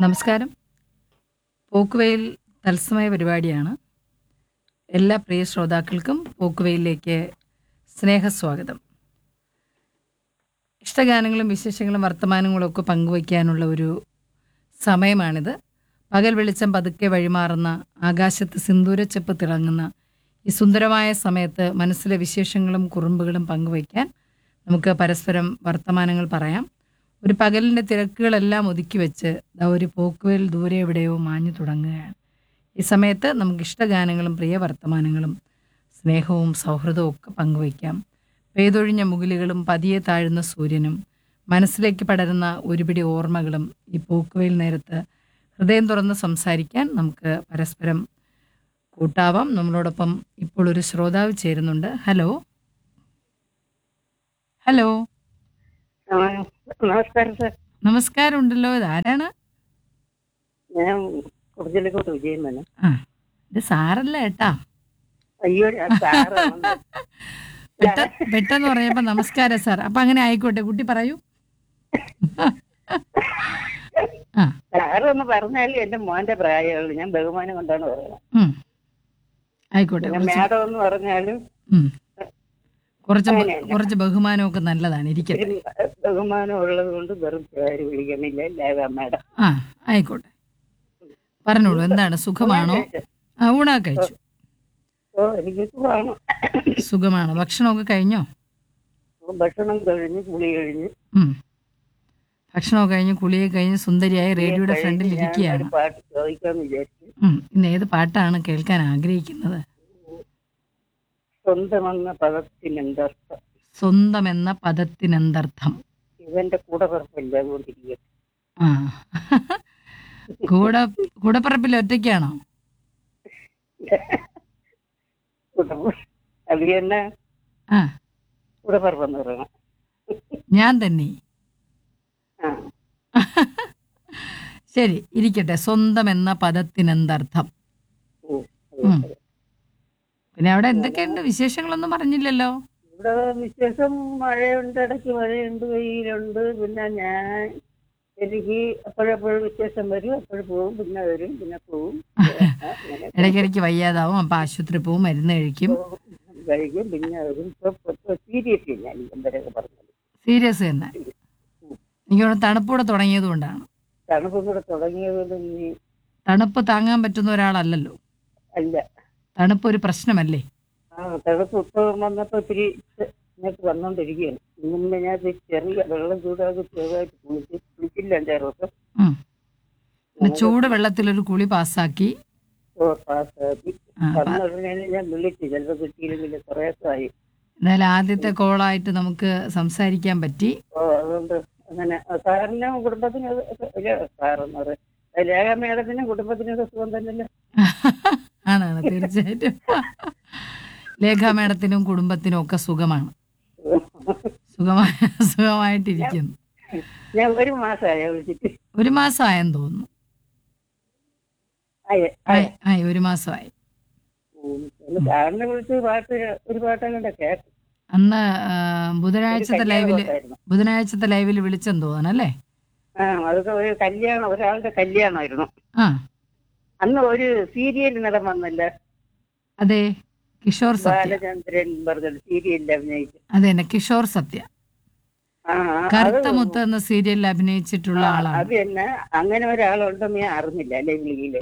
നമസ്കാരം പോക്കുവെയിൽ തത്സമയ പരിപാടിയാണ് എല്ലാ പ്രിയ ശ്രോതാക്കൾക്കും പോക്കുവെയിലേക്ക് സ്നേഹസ്വാഗതം ഇഷ്ടഗാനങ്ങളും വിശേഷങ്ങളും വർത്തമാനങ്ങളും ഒക്കെ പങ്കുവയ്ക്കാനുള്ള ഒരു സമയമാണിത് പകൽ വെളിച്ചം പതുക്കെ വഴിമാറുന്ന ആകാശത്ത് സിന്ദൂരച്ചെപ്പ് തിളങ്ങുന്ന ഈ സുന്ദരമായ സമയത്ത് മനസ്സിലെ വിശേഷങ്ങളും കുറുമ്പുകളും പങ്കുവയ്ക്കാൻ നമുക്ക് പരസ്പരം വർത്തമാനങ്ങൾ പറയാം ഒരു പകലിൻ്റെ തിരക്കുകളെല്ലാം ഒതുക്കി വെച്ച് ദാ ഒരു പോക്കുവെൽ ദൂരെ എവിടെയോ മാഞ്ഞു തുടങ്ങുകയാണ് ഈ സമയത്ത് നമുക്ക് ഇഷ്ടഗാനങ്ങളും പ്രിയ വർത്തമാനങ്ങളും സ്നേഹവും സൗഹൃദവും ഒക്കെ പങ്കുവയ്ക്കാം പെയ്തൊഴിഞ്ഞ മുകിലുകളും പതിയെ താഴുന്ന സൂര്യനും മനസ്സിലേക്ക് പടരുന്ന ഒരുപിടി ഓർമ്മകളും ഈ പോക്കുവെയിൽ നേരത്ത് ഹൃദയം തുറന്ന് സംസാരിക്കാൻ നമുക്ക് പരസ്പരം കൂട്ടാവാം നമ്മളോടൊപ്പം ഇപ്പോൾ ഒരു ശ്രോതാവ് ചേരുന്നുണ്ട് ഹലോ ഹലോ ആ, നമസ്കാരം സാർ നമസ്കാരം ഉണ്ടല്ലോ ഇത് ആരാണ് ഞാൻ കുറിച്ചിലേക്കോട്ട് വിജയൻ തന്നെ ആ ഇത് സാറല്ല ഏട്ടാ അയ്യോ ഞാൻ സാറാണ്. പെട്ട പെട്ടെന്ന് പറഞ്ഞപ്പോ നമസ്കാരം സാർ അപ്പൊ അങ്ങനെ ആയിക്കോട്ടെ കുട്ടി പറയൂ ആ സാറെന്ന് പറഞ്ഞാലും എന്റെ മോന്റെ പ്രായമുള്ളൂ ഞാൻ ബഹുമാനം കൊണ്ടാണ് പറയുന്നത് ഉം. ആയിക്കോട്ടെ പിന്നെ കുറച്ച് മേഡം എന്ന് പറഞ്ഞാലും ഉം. കുറച്ച് ബ- അങ്ങനെയല്ല. കുറച്ച് ബഹുമാനമൊക്കെ നല്ലതാണ് ഇരിക്കട്ടെ ഒരു ബഹുമാനം ഉള്ളത് കൊണ്ട് വെറും പേര് വിളിക്കണില്ല ലേഖ മേഡം ആ ആയിക്കോട്ടെ പറഞ്ഞോളൂ എന്താണ് സുഖമാണോ ആ ഊണൊക്കെ കഴിച്ചു ഓ എനിക്ക് സുഖമാണ് സുഖമാണ് ഭക്ഷണമൊക്കെ കഴിഞ്ഞോ ഭക്ഷണം കഴിഞ്ഞ് കുളി കഴിഞ്ഞ് ഉം. ഭക്ഷണമൊക്കെ കഴിഞ്ഞ് കുളിയൊക്കെ കഴിഞ്ഞ് സുന്ദരിയായി റേഡിയോയുടെ ഫ്രണ്ടിൽ കഴിഞ്ഞ് ഞാൻ ഇരിക്കുകയാണ് ഒരു പാട്ട് ചോദിക്കാന്ന് വിചാരിച്ചു ഉം. ഇന്ന് ഏത് പാട്ടാണ് കേൾക്കാൻ ആഗ്രഹിക്കുന്നത് സ്വന്തമെന്ന പദത്തിന് എന്തർത്ഥം സ്വന്തം എന്ന പദത്തിനെന്തർത്ഥം ഇവന്റെ കൂടെ പിറപ്പില്ല അതുകൊണ്ടിരിക്കും ആ കൂടെ കൂടപ്പറപ്പിൽ ഒറ്റയ്ക്കാണോ അത് തന്നെ ആ കൂടെ പിറപ്പെന്ന് പറയണം ഞാൻ തന്നെ ആ ശരി ഇരിക്കട്ടെ സ്വന്തം എന്ന പദത്തിനെന്തർത്ഥം ഉം. ഉം. പിന്നെ അവിടെ എന്തൊക്കെയുണ്ട് വിശേഷങ്ങളൊന്നും പറഞ്ഞില്ലല്ലോ ഇവിടെ വിശേഷം മഴയുണ്ട് ഇടയ്ക്ക് മഴയുണ്ട് വെയിലുണ്ട് പിന്നെ ഞാൻ എനിക്ക് എപ്പോഴെപ്പോഴും വിശേഷം വരും എപ്പോഴും പോകും പിന്നെ വരും പിന്നെ പോകും അങ്ങനെ ഇടയ്ക്കിടയ്ക്ക് വയ്യാതാവും അപ്പൊ ആശുപത്രി പോവും മരുന്ന് കഴിക്കും പോകും, കഴിക്കും പിന്നെ വരും ഇപ്പൊ സീരിയസ് ഇല്ല എനിക്ക് എന്തൊക്കെ പറഞ്ഞത് സീരിയസ് തന്നെ എനിക്ക് തോന്നുന്നു തണുപ്പൂടെ തുടങ്ങിയത് കൊണ്ടാണ് തണുപ്പും കൂടെ തുടങ്ങിയത് ഇനി തണുപ്പ് താങ്ങാൻ പറ്റുന്ന ഒരാളല്ലല്ലോ അല്ല തണുപ്പ് ഒരു പ്രശ്നമല്ലേ ആ തണുപ്പ് ഇപ്പൊ വന്നപ്പോ ഇത്തിരി ഇങ്ങോട്ട് വന്നോണ്ടിരിക്കുകയാണ് ഇന്ന് ഞാൻ ഇത് ചെറിയ വെള്ളം ചൂടാക്കി ചെറുതായിട്ട് കുളിച്ച് കുളിച്ചില്ല അഞ്ചാറ് ദിവസം ഉം. പിന്നെ ചൂട് വെള്ളത്തിൽ ഒരു കുളി പാസ്സാക്കി ഓ പാസ്സാക്കി ആ, അപ്പൊ വന്ന ഉടനെ ഞാൻ വിളിച്ചു ചിലപ്പോൾ കിട്ടിയില്ലെങ്കിൽ കുറേ ദിവസമായി എന്നാലും ആദ്യത്തെ കോളായിട്ട് നമുക്ക് സംസാരിക്കാൻ പറ്റി ഓ അതുകൊണ്ട് അങ്ങനെ സാറിനും കുടുംബത്തിനും അത് ഒക്കെ ഇല്ല, സാറെന്ന് പറയും ലേഖ മേഡത്തിനും കുടുംബത്തിനും സുഖം തന്നെയല്ലേ ആണാണ് തീർച്ചയായിട്ടും ലേഖ മേഡത്തിനും കുടുംബത്തിനും ഒക്കെ സുഖമാണ് സുഖമായി സുഖമായിട്ടിരിക്കുന്നു ഞാൻ ഒരു മാസമായ വിളിച്ചിട്ട് ഒരു മാസമായെന്ന് തോന്നുന്നു ആയി ആയി ആയി ഒരു മാസമായി സാറിനെ വിളിച്ച് പാട്ട് ഒരു പാട്ടങ്ങോട്ട് കേട്ടു അന്ന് ആ, ബുധനാഴ്ചത്തെ ഒരു ലൈവില് കല്യാണമായിരുന്നു. ബുധനാഴ്ചത്തെ ലൈവിൽ വിളിച്ചെന്ന് തോന്നുന്നു അല്ലേ ആ അതൊക്കെ ഒരു കല്യാണം ഒരാളുടെ കല്യാണമായിരുന്നു ആ അന്ന് ഒരു സീരിയൽ നടൻ വന്നല്ല അതെ കിഷോർ സത്യ ബാലചന്ദ്രൻ പറഞ്ഞത് സീരിയലിൽ അഭിനയിച്ചു അതെ തന്നെ കിഷോർ സത്യ ആ ആ, അത് കറുത്ത മുത്ത് എന്ന സീരിയലിൽ അഭിനയിച്ചിട്ടുള്ള ആ, ആളാണ് അത് തന്നെ അങ്ങനെ ഒരാളുണ്ടെന്ന് ഞാൻ അറിഞ്ഞില്ല അല്ലെ വിളിയില്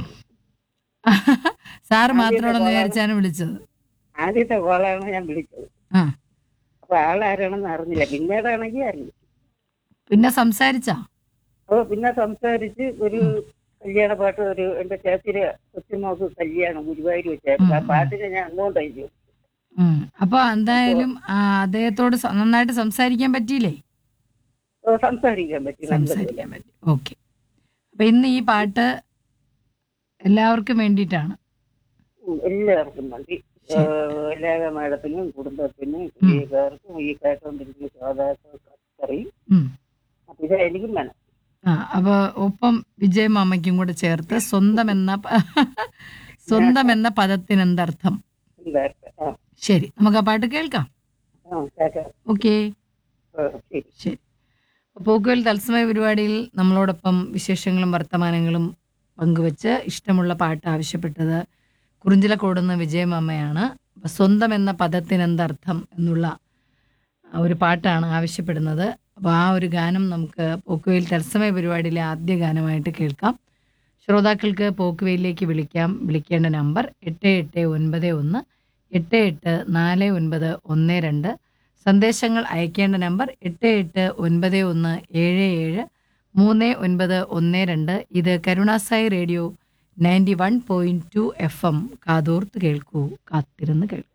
സാറ് മാത്രമാണെന്ന് വിചാരിച്ചാണ് വിളിച്ചത് ആദ്യത്തെ കോളാണ് ഞാൻ വിളിച്ചത് ആ അപ്പൊ ആളാരാണെന്ന് അറിഞ്ഞില്ല പിന്നീടാണെങ്കിൽ അറിഞ്ഞു പിന്നെ സംസാരിച്ചാ അപ്പൊ പിന്നെ സംസാരിച്ച് ഒരു കല്യാണ പാട്ട് ഒരു എന്റെ ചേച്ചിയുടെ കൊച്ചുമോക്ക് കല്യാണം ഗുരുവായൂർ വെച്ചായിരുന്നു ആ പാട്ടിനെ ഞാൻ അങ്ങോട്ട് അയച്ചു ഉം. അപ്പൊ എന്തായാലും ആ, അദ്ദേഹത്തോട് സ- നന്നായിട്ട് സംസാരിക്കാൻ പറ്റിയില്ലേ ഓ, സംസാരിക്കാൻ പറ്റി നല്ലതുപോലെ. സംസാരിക്കാൻ പറ്റി ഓക്കെ അപ്പൊ ഇന്ന് ഈ പാട്ട് എല്ലാവർക്കും വേണ്ടിയിട്ടാണ് ഉം, എല്ലാവർക്കും മതി എല്ലാ മേഡത്തിനും കുടുംബത്തിനും ഈ പേർക്കും ഈ കേട്ടോണ്ടിരിക്കുന്ന ശ്രോതാക്കൾക്കറിയും ഉം. അപ്പൊ ഇത് എനിക്കും വേണം ആ അപ്പൊ ഒപ്പം വിജയ മാമയ്ക്കും കൂടെ ചേർത്ത് സ്വന്തം എന്ന പ- സ്വന്തം എന്ന പദത്തിന് എന്തർത്ഥം എല്ലാവർക്കും ആ ശരി നമുക്ക് ആ പാട്ട് കേൾക്കാം ആ കേട്ടോ ഓക്കെ ആ, ശരി ശരി പോക്കുവൽ തത്സമയ പരിപാടിയിൽ നമ്മളോടൊപ്പം വിശേഷങ്ങളും വർത്തമാനങ്ങളും പങ്കുവച്ച് ഇഷ്ടമുള്ള പാട്ട് ആവശ്യപ്പെട്ടത് കുറിഞ്ചിലക്കോടുന്ന വിജയമാമയാണ് അപ്പൊ സ്വന്തം എന്ന പദത്തിനെന്തർത്ഥം എന്നുള്ള ആ ഒരു പാട്ടാണ് ആവശ്യപ്പെടുന്നത് അപ്പോൾ ആ ഒരു ഗാനം നമുക്ക് പോക്കുവെയിൽ തത്സമയ പരിപാടിയിലെ ആദ്യ ഗാനമായിട്ട് കേൾക്കാം ശ്രോതാക്കൾക്ക് പോക്കുവെയിലേക്ക് വിളിക്കാം വിളിക്കേണ്ട നമ്പർ എട്ട് എട്ട് ഒൻപത് ഒന്ന് എട്ട് എട്ട് നാല് ഒൻപത് ഒന്ന് രണ്ട് സന്ദേശങ്ങൾ അയക്കേണ്ട നമ്പർ എട്ട് എട്ട് ഒൻപത് ഒന്ന് ഏഴ് ഏഴ് മൂന്ന് ഒൻപത് ഒന്ന് രണ്ട് ഇത് Karunasai radio ninety one point two F M കാതോർത്ത് കേൾക്കൂ കാത്തിരുന്ന് കേൾക്കൂ